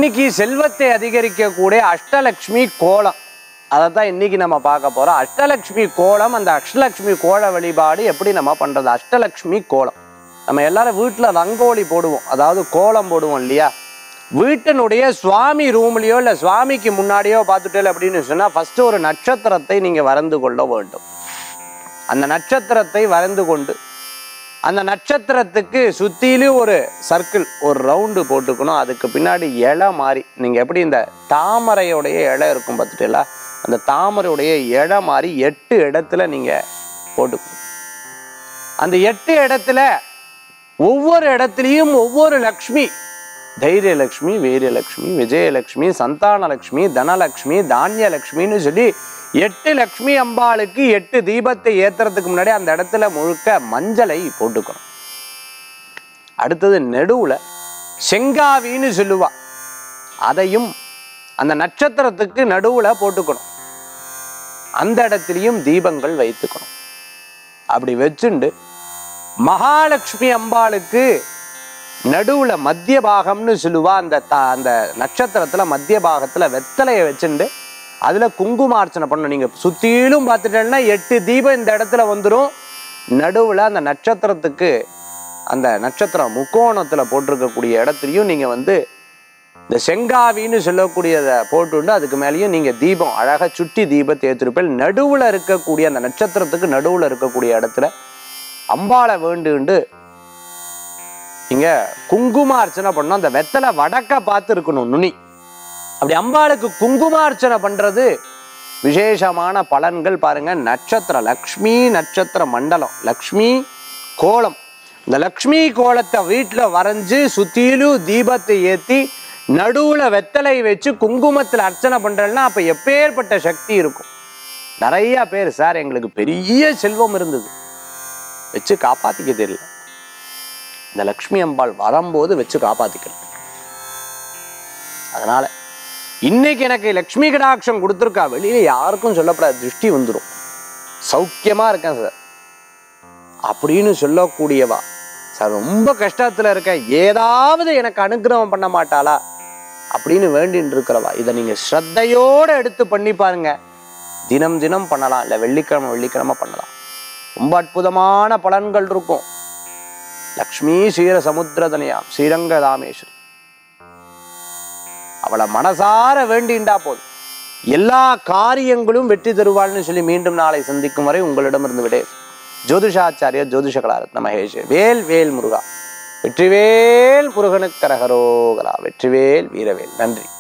இன்னைக்கு செல்வத்தை அதிகரிக்கக்கூடிய அஷ்டலக்ஷ்மி கோலம் அதை தான் இன்னைக்கு நம்ம பார்க்க போறோம் அஷ்டலக்ஷ்மி கோலம் அந்த அஷ்டலக்ஷ்மி கோல வழிபாடு எப்படி நம்ம பண்றது அஷ்டலக்ஷ்மி கோலம் நம்ம எல்லாரும் வீட்டில் ரங்கோலி போடுவோம் அதாவது கோலம் போடுவோம் இல்லையா வீட்டினுடைய சுவாமி ரூம்லேயோ இல்லை சுவாமிக்கு முன்னாடியோ பார்த்துட்டே அப்படின்னு சொன்னால் ஃபஸ்ட்டு ஒரு நட்சத்திரத்தை நீங்கள் வரைந்து கொள்ள வேண்டும் அந்த நட்சத்திரத்தை வரைந்து கொண்டு அந்த நட்சத்திரத்துக்கு சுத்திலும் ஒரு சர்க்கிள் ஒரு ரவுண்டு போட்டுக்கணும் அதுக்கு பின்னாடி இலை மாதிரி நீங்கள் எப்படி இந்த தாமரையுடைய இலை இருக்கும் பார்த்துட்டீங்களா அந்த தாமரையுடைய இலை மாதிரி எட்டு இடத்துல நீங்கள் போட்டுக்கணும் அந்த எட்டு இடத்துல ஒவ்வொரு இடத்துலையும் ஒவ்வொரு லக்ஷ்மி தைரியலக்ஷ்மி வீரியலக்ஷ்மி விஜயலக்ஷ்மி சந்தானலக்ஷ்மி தனலக்ஷ்மி தானியலக்ஷ்மின்னு சொல்லி எட்டு லக்ஷ்மி அம்பாளுக்கு எட்டு தீபத்தை ஏத்துறதுக்கு முன்னாடி அந்த இடத்துல முழுக்க மஞ்சளை போட்டுக்கணும் அடுத்தது நெடுவுல செங்காவின்னு சொல்லுவா அதையும் அந்த நட்சத்திரத்துக்கு நடுவுல போட்டுக்கணும் அந்த இடத்துலையும் தீபங்கள் வைத்துக்கணும் அப்படி வச்சுண்டு மகாலட்சுமி அம்பாளுக்கு நடுவுல மத்திய பாகம்னு சொல்லுவா அந்த த- அந்த நட்சத்திரத்துல மத்திய பாகத்துல வெத்தலையை வச்சுண்டு அதுல குங்குமார்ச்சனை பண்ணணும் நீங்க சுத்திலும் பார்த்துட்டேன்னா எட்டு தீபம் இந்த இடத்துல வந்துடும் நடுவுல அந்த நட்சத்திரத்துக்கு அந்த நட்சத்திரம் முக்கோணத்துல போட்டிருக்கக்கூடிய இடத்துலையும் நீங்க வந்து இந்த செங்காவின்னு சொல்லக்கூடியதை போட்டுண்டு அதுக்கு மேலேயும் நீங்க தீபம் அழகா சுட்டி தீபத்தை ஏற்றிருப்பேன் நடுவுல இருக்கக்கூடிய அந்த நட்சத்திரத்துக்கு நடுவுல இருக்கக்கூடிய இடத்துல அம்பாளை வேண்டுண்டு நீங்க குங்குமார்ச்சனை பண்ணணும் அந்த வெத்தலை வடக்க பார்த்து இருக்கணும் நுனி அப்படி அம்பாளுக்கு குங்குமார்ச்சனை பண்றது விசேஷமான பலன்கள் பாருங்க நட்சத்திரம் லக்ஷ்மி நட்சத்திர மண்டலம் லக்ஷ்மி கோலம் இந்த லக்ஷ்மி கோலத்தை வீட்டில் வரைஞ்சு சுத்திலும் தீபத்தை ஏற்றி நடுவுல வெத்தலை வச்சு குங்குமத்தில் அர்ச்சனை பண்றேன்னா அப்ப எப்பேற்பட்ட சக்தி இருக்கும் நிறைய பேர் சார் எங்களுக்கு பெரிய செல்வம் இருந்தது வச்சு காப்பாத்திக்க தெரியல இந்த லக்ஷ்மி அம்பாள் வரும்போது வச்சு காப்பாத்திக்கணும் அதனால இன்னைக்கு எனக்கு லக்ஷ்மி கடாட்சம் கொடுத்துருக்கா வெளியில யாருக்கும் சொல்லப்படாத திருஷ்டி வந்துடும் சௌக்கியமா இருக்கேன் சார் அப்படின்னு சொல்லக்கூடியவா சார் ரொம்ப கஷ்டத்துல இருக்கேன் ஏதாவது எனக்கு அனுக்கிரகம் பண்ண மாட்டாளா அப்படின்னு வேண்டின்னு இருக்கிறவா இதை நீங்க ஸ்ரத்தையோட எடுத்து பண்ணி பாருங்க தினம் தினம் பண்ணலாம் இல்லை வெள்ளிக்கிழமை வெள்ளிக்கிழமை பண்ணலாம் ரொம்ப அற்புதமான பலன்கள் இருக்கும் லக்ஷ்மி ஸ்ரீர சமுத்திரதனியாம் ஸ்ரீரங்க ராமேஸ்வரி அவளை மனசார வேண்டிண்டா போதும் எல்லா காரியங்களும் வெற்றி தருவாள்னு சொல்லி மீண்டும் நாளை சந்திக்கும் வரை உங்களிடமிருந்து விடே ஜோதிஷாச்சாரியர் ஜோதிஷ கலாரத்ன மகேஷ் வேல் வேல் முருகா வெற்றிவேல் முருகனுக்கு கரகரோகரா வெற்றிவேல் வீரவேல் நன்றி